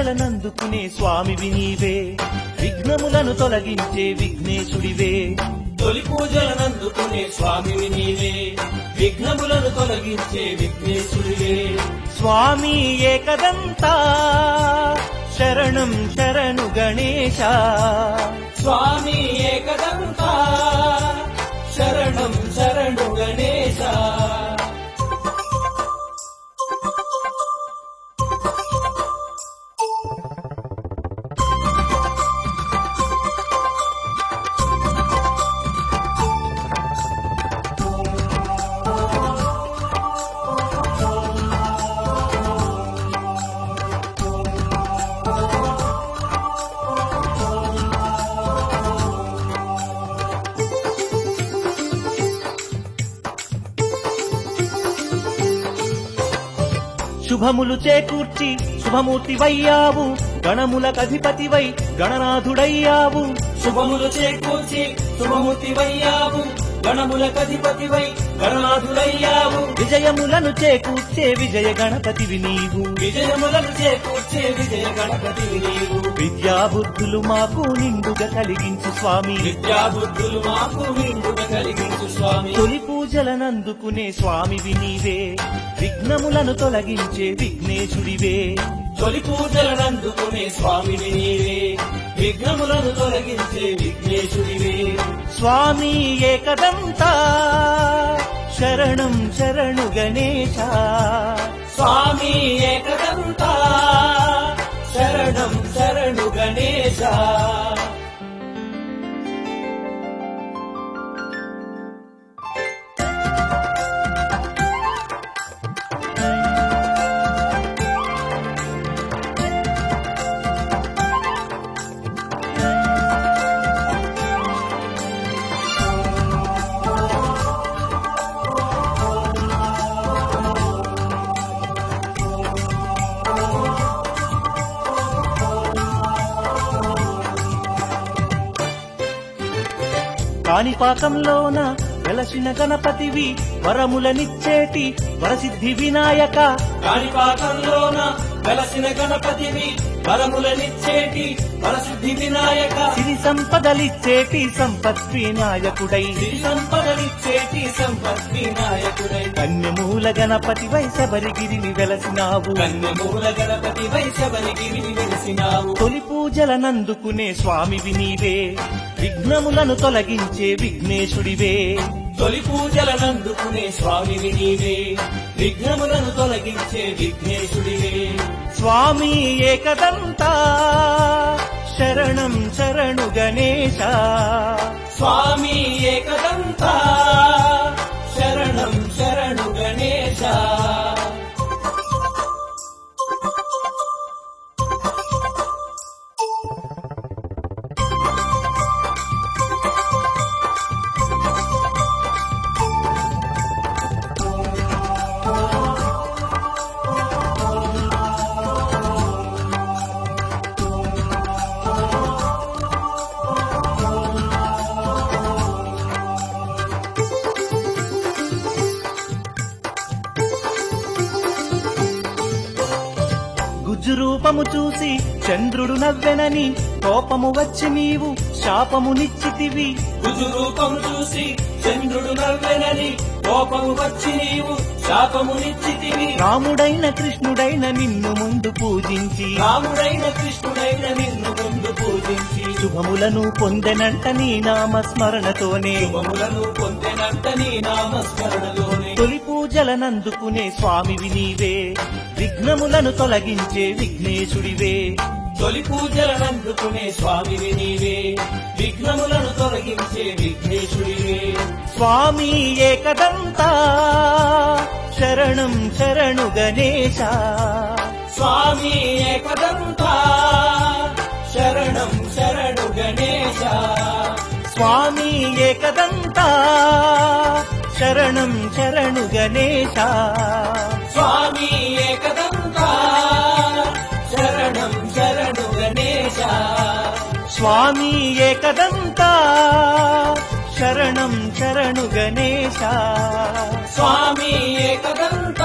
పూజలనందుకునే స్వామివి నీవే విఘ్నములను తొలగించే విఘ్నేశుడివే తొలి పూజలనందుకునే స్వామివి నీవే విఘ్నములను తొలగించే విఘ్నేశుడివే స్వామి ఏకదంతా శరణం శరణు గణేశ స్వామి ఏకదంతా శరణం శరణు గణేశ శుభములు చేకూర్చి శుభమూర్తివయ్యావు గణములకధిపతివై గణనాథుడయ్యావు శుభములు చేకూర్చి శుభమూర్తివయ్యావు గణములకధిపతివై గణనాథుడయ్యావు విజయములను చేకూర్చే విజయ గణపతివి నీవు విజయములను చేకూర్చే విజయ గణపతివి నీవు విద్యాబుద్ధులు మాకు నిండుగా కలిగించు స్వామి విద్యాబుద్ధులు మాకు నిండుగా కలిగించు స్వామి తొలి పూజలనందుకునే స్వామివి నీవే విఘ్నములను తొలగించే విఘ్నేశుడివే తొలి పూజలనందుకునే స్వామిని నీవే విఘ్నములను తొలగించే విఘ్నేశుడివే స్వామి ఏకదంతా శరణం శరణు గణేశ స్వామి ఏకదంతా శరణం శరణు గణేశ కాణిపాకంలోన వెలసిన గణపతివి వరములనిచ్చేటి వరసిద్ధి వినాయక కాణిపాకంలోన వెలసిన గణపతివి వరములనిచ్చేటి వరసిద్ధి వినాయక సిరి సంపదలిచ్చేటి సంపత్ వినాయకుడై సిరి సంపదలిచ్చేటి సంపత్ వినాయకుడై కన్యమూల గణపతి వై శబరిగిరిని వెలసినావు కన్యమూల గణపతి వైశవరిగిరిని వెలిసినావు తొలి పూజలనందుకునే స్వామివి నీవే విఘ్నములను తొలగించే విఘ్నేశుడివే తొలి పూజలనందుకునే స్వామివి నీవే విఘ్నములను తొలగించే విఘ్నేశుడివే స్వామి ఏకదంతా శరణం శరణు గణేశ స్వామి ఏకదంతా శరణం శరణు గణేశ గుజ్జు రూపము చూసి చంద్రుడు నవ్వెనని కోపము వచ్చి నీవు శాపమునిచ్చితివి కుజు రూపం చూసి చంద్రుడు నవ్వెనని కోపము వచ్చి నీవు శాపమునిచ్చితివి రాముడైన కృష్ణుడైన నిన్ను ముందు పూజించి రాముడైన కృష్ణుడైన నిన్ను ముందు పూజించి శుభములను పొందెనంట నీ నామస్మరణతోనే శుభములను పొందినంత నీ నామస్మరణలోనే తొలి పూజలనందుకునే స్వామివి నీవే విఘ్నములను తొలగించే విఘ్నేశుడివే తొలి పూజలనందుకునే స్వామివి నీవే విఘ్నములను తొలగించే విఘ్నేశుడివే స్వామి ఏకదంతా శరణం శరణు గణేశ స్వామి ఏకదంతా శరణం శరణు గణేశ స్వామి ఏకదంతా శరణం శరణు గణేశ స్వామి ఏకదంతా శరణం శరణు గణేశ స్వామి ఏకదంతా శరణం శరణు గణేశ స్వామి ఏకదంతా